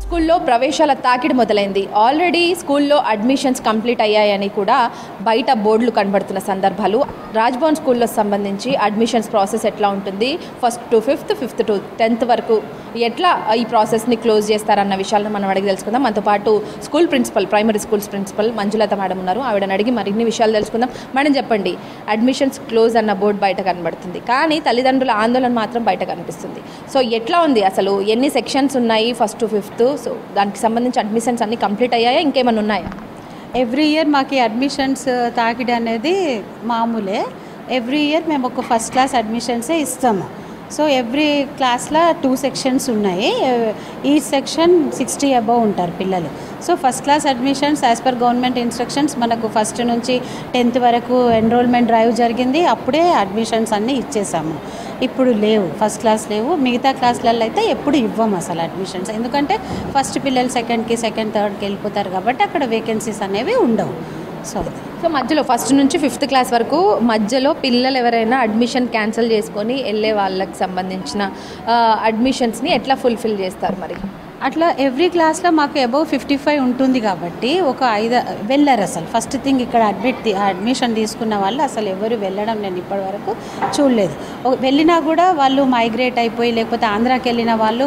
స్కూల్లో ప్రవేశాల తాకిడి మొదలైంది ఆల్రెడీ స్కూల్లో అడ్మిషన్స్ కంప్లీట్ అయ్యాయని కూడా బయట బోర్డులు కనబడుతున్న సందర్భాలు రాజ్భవన్ స్కూల్లో సంబంధించి అడ్మిషన్స్ ప్రాసెస్ ఎట్లా ఉంటుంది first to fifth fifth to tenth వరకు ఎట్లా ఈ ప్రాసెస్ని క్లోజ్ చేస్తారన్న విషయాలను మనం అడిగి తెలుసుకుందాం మనతో పాటు school principal primary schools principal Manjulatha madam ఉన్నారు ఆవిడని అడిగి మరిన్ని విషయాలు తెలుసుకుందాం మేడం చెప్పండి అడ్మిషన్స్ క్లోజ్ అన్న బోర్డు బయట కనబడుతుంది కానీ తల్లిదండ్రుల ఆందోళన మాత్రం బయట కనిపిస్తుంది సో ఎట్లా ఉంది అసలు ఎన్ని సెక్షన్స్ ఉన్నాయి ఫస్ట్ టు ఫిఫ్త్ సో దానికి సంబంధించి అడ్మిషన్స్ అన్ని కంప్లీట్ అయ్యాయా ఇంకేమైనా ఉన్నాయా ఎవ్రీ ఇయర్ మాకు ఈ అడ్మిషన్స్ తాకిడి అనేది మామూలే ఎవ్రీ ఇయర్ మేము ఒక ఫస్ట్ క్లాస్ అడ్మిషన్సే ఇస్తాము సో ఎవ్రీ క్లాస్లో టూ సెక్షన్స్ ఉన్నాయి ఈ సెక్షన్ సిక్స్టీ అబవ్ ఉంటారు పిల్లలు so first class admissions as per government instructions మనకు ఫస్ట్ నుంచి టెన్త్ వరకు ఎన్రోల్మెంట్ డ్రైవ్ జరిగింది అప్పుడే అడ్మిషన్స్ అన్నీ ఇచ్చేసాము ఇప్పుడు లేవు ఫస్ట్ క్లాస్ లేవు మిగతా క్లాసులలో అయితే ఎప్పుడు ఇవ్వము అసలు అడ్మిషన్స్ ఎందుకంటే ఫస్ట్ పిల్లలు సెకండ్కి సెకండ్ థర్డ్కి వెళ్ళిపోతారు కాబట్టి అక్కడ వేకెన్సీస్ అనేవి ఉండవు సో సో మధ్యలో ఫస్ట్ నుంచి ఫిఫ్త్ క్లాస్ వరకు మధ్యలో పిల్లలు ఎవరైనా అడ్మిషన్ క్యాన్సిల్ చేసుకొని వెళ్ళే వాళ్ళకి సంబంధించిన అడ్మిషన్స్ని ఎట్లా ఫుల్ఫిల్ చేస్తారు మరి అట్లా ఎవ్రీ క్లాస్లో మాకు అబౌవ్ ఫిఫ్టీ ఫైవ్ ఉంటుంది కాబట్టి ఒక ఐదు వెళ్ళారు అసలు ఫస్ట్ థింగ్ ఇక్కడ అడ్మిట్ అడ్మిషన్ తీసుకున్న వాళ్ళు అసలు ఎవరు వెళ్ళడం నేను ఇప్పటి వరకు చూడలేదు ఒక- వెళ్ళినా కూడా వాళ్ళు మైగ్రేట్ అయిపోయి లేకపోతే ఆంధ్రాకి వెళ్ళిన వాళ్ళు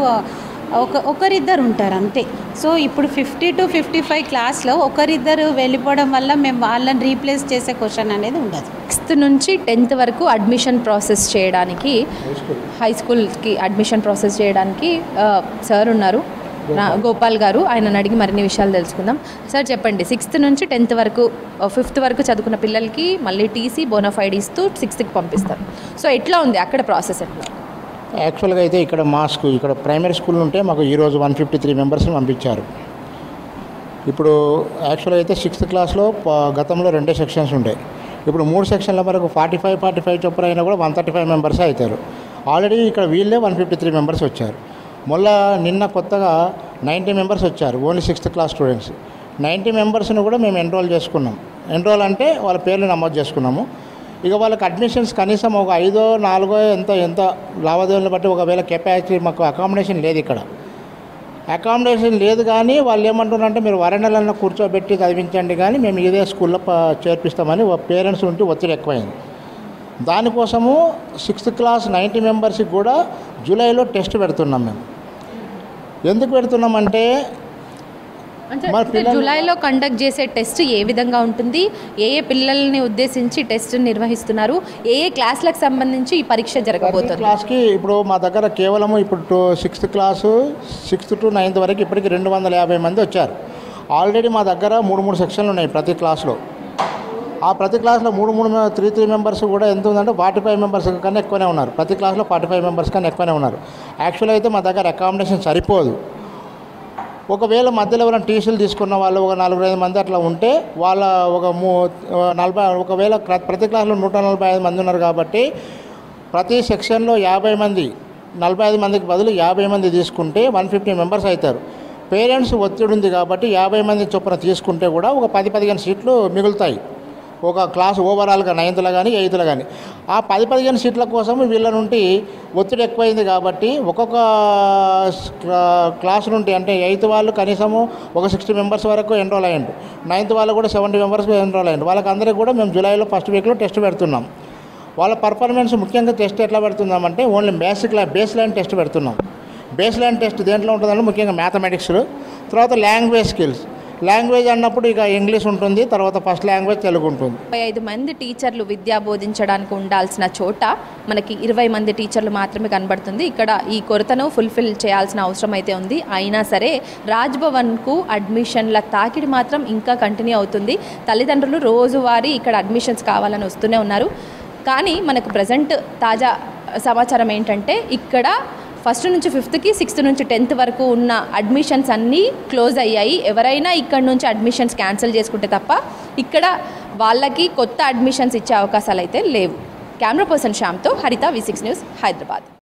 ఒక ఒకరిద్దరు ఉంటారు అంతే సో ఇప్పుడు ఫిఫ్టీ టు ఫిఫ్టీ ఫైవ్ క్లాస్లో ఒకరిద్దరు వెళ్ళిపోవడం వల్ల మేము వాళ్ళని రీప్లేస్ చేసే క్వశ్చన్ అనేది ఉండదు సిక్స్త్ నుంచి టెన్త్ వరకు అడ్మిషన్ ప్రాసెస్ చేయడానికి హై స్కూల్కి అడ్మిషన్ ప్రాసెస్ చేయడానికి ఆ, సార్ ఉన్నారు నా- గోపాల్ గారు ఆయన అడిగి మరిన్ని విషయాలు తెలుసుకుందాం సార్ చెప్పండి సిక్స్త్ నుంచి టెన్త్ వరకు ఫిఫ్త్ వరకు చదువుకున్న పిల్లలకి మళ్ళీ టీసీ బోనఫైడ్ ఇస్తూ సిక్స్త్కి పంపిస్తారు సో ఎట్లా ఉంది అక్కడ ప్రాసెస్ ఎట్లా యాక్చువల్గా అయితే ఇక్కడ మా స్కూల్ ఇక్కడ ప్రైమరీ స్కూల్ ఉంటే మాకు ఈరోజు వన్ ఫిఫ్టీ త్రీ మెంబర్స్ని పంపించారు ఇప్పుడు యాక్చువల్గా అయితే సిక్స్త్ క్లాస్లో ప- గతంలో రెండే సెక్షన్స్ ఉంటాయి ఇప్పుడు మూడు సెక్షన్ల వరకు ఫార్టీ ఫైవ్ ఫార్టీ ఫైవ్ చొప్పున అయినా కూడా వన్ థర్టీ ఫైవ్ మెంబర్స్ అవుతారు ఆల్రెడీ ఇక్కడ వీళ్ళే వన్ ఫిఫ్టీ త్రీ మెంబర్స్ వచ్చారు మళ్ళా నిన్న కొత్తగా నైంటీ మెంబర్స్ వచ్చారు only sixth class students ninety మెంబర్స్ని కూడా మేము ఎన్రోల్ చేసుకున్నాం ఎన్రోల్ అంటే వాళ్ళ పేర్లు నమోదు చేసుకున్నాము ఇక వాళ్ళకి అడ్మిషన్స్ కనీసం ఒక ఐదో నాలుగో ఎంత ఎంత లావాదేవీలను బట్టి ఒకవేళ కెపాసిటీ మాకు అకామిడేషన్ లేదు ఇక్కడ అకామిడేషన్ లేదు కానీ వాళ్ళు ఏమంటున్నారంటే మీరు వరండలన్న కూర్చోబెట్టి చదివించండి కానీ మేము ఇదే స్కూల్లో ప- చేర్పిస్తామని పేరెంట్స్ ఉంటే ఒత్తిడి ఎక్కువైంది దానికోసము సిక్స్త్ క్లాస్ నైంటీ మెంబర్స్కి కూడా జూలైలో టెస్ట్ పెడుతున్నాం మేము ఎందుకు పెడుతున్నామంటే అంటే మరి పిల్లలు- జూలైలో కండక్ట్ చేసే టెస్ట్ ఏ విధంగా ఉంటుంది ఏ ఏ పిల్లల్ని ఉద్దేశించి టెస్ట్ నిర్వహిస్తున్నారు ఏ ఏ క్లాసులకు సంబంధించి ఈ పరీక్ష ప్రతి జరగబోతుంది క్లాస్కి ఇప్పుడు మా దగ్గర కేవలము ఇప్పుడు two sixth class sixth to ninth వరకు ఇప్పటికి రెండు వందల యాభై మంది వచ్చారు ఆల్రెడీ మా దగ్గర మూడు మూడు సెక్షన్లు ఉన్నాయి ప్రతి క్లాస్లో ఆ ప్రతి క్లాస్లో మూడు మూడు త్రీ త్రీ మెంబర్స్ కూడా ఎంత ఉందంటే ఫార్టీ ఫైవ్ మెంబర్స్ కన్నా ఎక్కువనే ఉన్నారు ప్రతి క్లాస్లో ఫార్టీ ఫైవ్ మెంబర్స్ కన్నా ఎక్కువనే ఉన్నారు యాక్చువల్ అయితే మా దగ్గర అకామిడేషన్ సరిపోదు ఒకవేళ మధ్యలో ఎవరైనా టీసీలు తీసుకున్న వాళ్ళు ఒక నలభై ఐదు మంది అట్లా ఉంటే వాళ్ళ ఒక మూ నలభై ఒకవేళ ప్ర- ప్రతి క్లాస్లో నూట నలభై ఐదు మంది ఉన్నారు కాబట్టి ప్రతి సెక్షన్లో యాభై మంది నలభై ఐదు మందికి బదులు యాభై మంది తీసుకుంటే వన్ ఫిఫ్టీ మెంబర్స్ అవుతారు పేరెంట్స్ ఒత్తిడి ఉంది కాబట్టి యాభై మంది చొప్పున తీసుకుంటే కూడా ఒక పది పదిహేను సీట్లు మిగులుతాయి ఒక క్లాస్ ఓవరాల్గా నైన్త్లో కానీ ఎయిత్లో కానీ ఆ పది పదిహేను సీట్ల కోసం వీళ్ళ నుండి ఒత్తిడి ఎక్కువైంది కాబట్టి ఒక్కొక్క క్లా- క్లాస్ నుండి అంటే ఎయిత్ వాళ్ళు కనీసము ఒక సిక్స్టీ మెంబర్స్ వరకు ఎన్రోల్ అయ్యండు నైన్త్ వాళ్ళు కూడా సెవెంటీ మెంబర్స్ ఎన్రోల్ అయ్యండు వాళ్ళకి అందరికీ కూడా మేము జూలైలో ఫస్ట్ వీక్లో టెస్ట్ పెడుతున్నాం వాళ్ళ పర్ఫార్మెన్స్ ముఖ్యంగా టెస్ట్ ఎట్లా పెడుతున్నామంటే only basic base line test పెడుతున్నాం బేస్ లైన్ టెస్ట్ దేంట్లో ఉంటుందంటే ముఖ్యంగా మ్యాథమెటిక్స్ తర్వాత లాంగ్వేజ్ స్కిల్స్ లాంగ్వేజ్ అన్నప్పుడు ఇక ఇంగ్లీష్ ఉంటుంది తర్వాత ఫస్ట్ లాంగ్వేజ్ తెలుగు ఉంటుంది ముప్పై ఐదు మంది టీచర్లు విద్యా బోధించడానికి ఉండాల్సిన చోట మనకి ఇరవై మంది టీచర్లు మాత్రమే కనబడుతుంది ఇక్కడ ఈ కొరతను ఫుల్ఫిల్ చేయాల్సిన అవసరం అయితే ఉంది అయినా సరే రాజ్భవన్కు అడ్మిషన్ల తాకిడి మాత్రం ఇంకా కంటిన్యూ అవుతుంది తల్లిదండ్రులు రోజువారీ ఇక్కడ అడ్మిషన్స్ కావాలని వస్తూనే ఉన్నారు కానీ మనకు ప్రజెంట్ తాజా సమాచారం ఏంటంటే ఇక్కడ ఫస్ట్ నుంచి ఫిఫ్త్కి సిక్స్త్ నుంచి టెన్త్ వరకు ఉన్న అడ్మిషన్స్ అన్నీ క్లోజ్ అయ్యాయి ఎవరైనా ఇక్కడ నుంచి అడ్మిషన్స్ క్యాన్సిల్ చేసుకుంటే తప్ప ఇక్కడ వాళ్ళకి కొత్త అడ్మిషన్స్ ఇచ్చే అవకాశాలు అయితే లేవు కెమెరా పర్సన్ శ్యామ్తో హరిత వి సిక్స్ న్యూస్ హైదరాబాద్